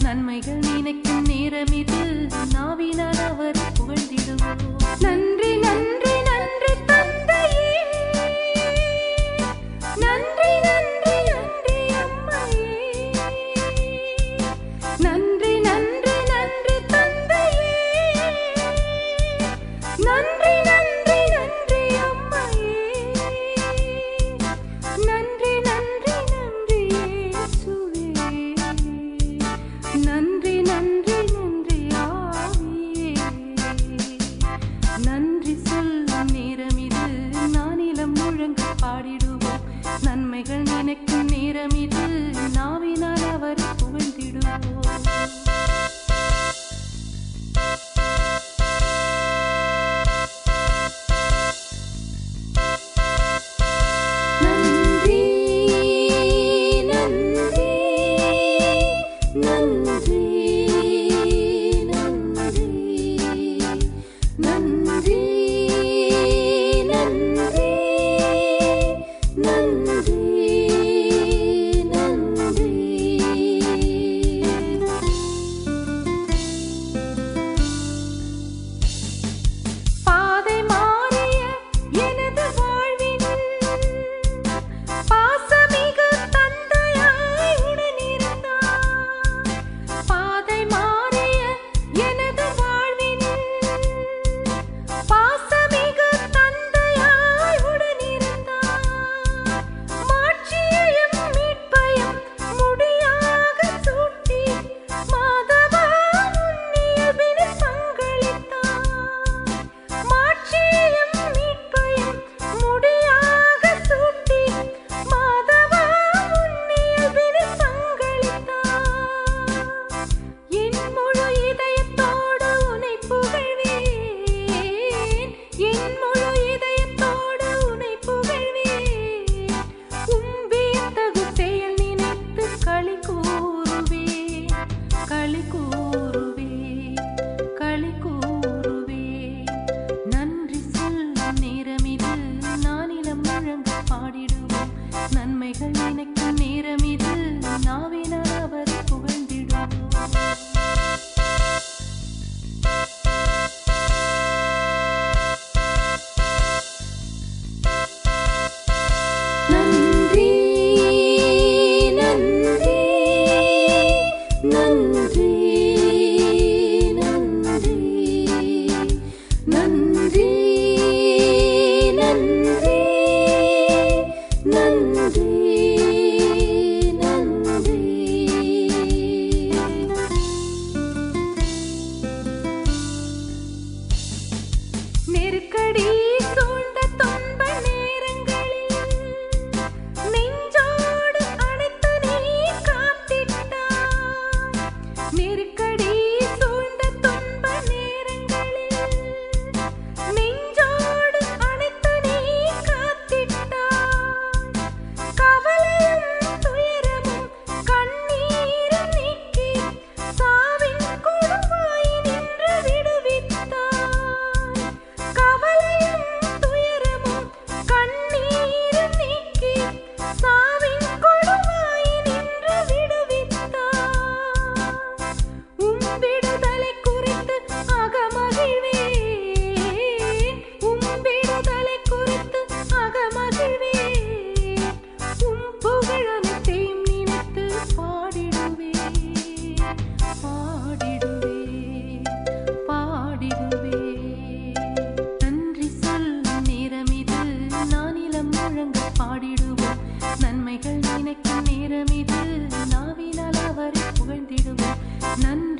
நன்மைகள் நினைக்கும் நேரம் இது நாவினால் அவரை புகழ்ந்திடுவோம் நன்றி நன்றி நன்றி தந்தையே நன்றி நன்றி நன்றி அம்மையே நன்றி நன்றி நன்றி தந்தையே நன்றி நன்றி நன்றி அம்மையே நன்றி நன்றி நன்றி இயேசுவே நன்றி நன்றி நன்றி ஆவியே நன்றி சொல்லும் நேரம் இது நானிலம் முழங்க பாடிடுவோம் நன்மைகள் நினைக்கும் நேரம் இது நாவினால் அவரை புகழ்ந்திடுவோம் நன்றி நன்றி நன்றி நன்றி நன்றி நன்றி நன்றி நன்றி பாதை மாறிய எனது வாழ்வினில் பாசமிகு தந்தையாய் உடனிருந்தார் பாதை மாறிய எனது வாழ்வினில் பாசமிகு தந்தையாய் உடனிருந்தார் மாட்சியையும் மீட்பையும் முடியாக சூட்டி மாதவா உன்னியல்பினில் பங்களித்தார் மாட்சியையும் மீட்பையும் முடியாக சூட்டி மாதவா உன்னியல்பினில் பங்களித்தார் என் முழு இதயத்தோடு உனை புகழ்வேன் என் முழு இதயத்தோடு உனை புகழ்வேன் உம்பியத்தகு செயல் நினைத்து களி கூறுவேன் களி கூறுவேன் களி கூறுவேன் நன்றி சொல்லும் நேரம் இது நானிலம் முழங்க பாடிடுவோம் நன்மைகள் நினைக்கும் நேரம் இது நாவினால் அவரை புகழ்ந்திடுவோம் நன்றி நன்றி நன்றி நன்றி நன்றி நன்றி நன்றி நன்றி நெருக்கடி சூழ்ந்த துன்ப நேரங்களில் நெஞ்சோடு அணைத்து நீ காத்திட்டாய் நெருக்கடி சூழ்ந்த துன்ப நேரங்களில் நெஞ்சோடு அணைத்து நீ காத்திட்டாய் கவலையும் துயரமும் கண்ணீரும் நீக்கி சாவின் கொடுவாய் நின்று விடுவித்தாய் கவலையும் துயரமும் கண்ணீரும் நீக்கி சாவின் கொடுவாய் நின்று விடுவித்தாய் உம் விடுதலை குறித்து அகமகிழ்வேன் உம் விடுதலை குறித்து அகமகிழ்வேன் உம் புகழனைத்தையும் நினைத்து பாடிடுவேன் பாடிடுவேன் பாடிடுவேன் நன்றி சொல்லும் நேரம் இது நானிலம் முழங்க பாடிடுவோம் நன்மைகள் நினைக்கும் நேரம் இது நாவினால் அவரை புகழ்ந்திடுவோம் நன்றி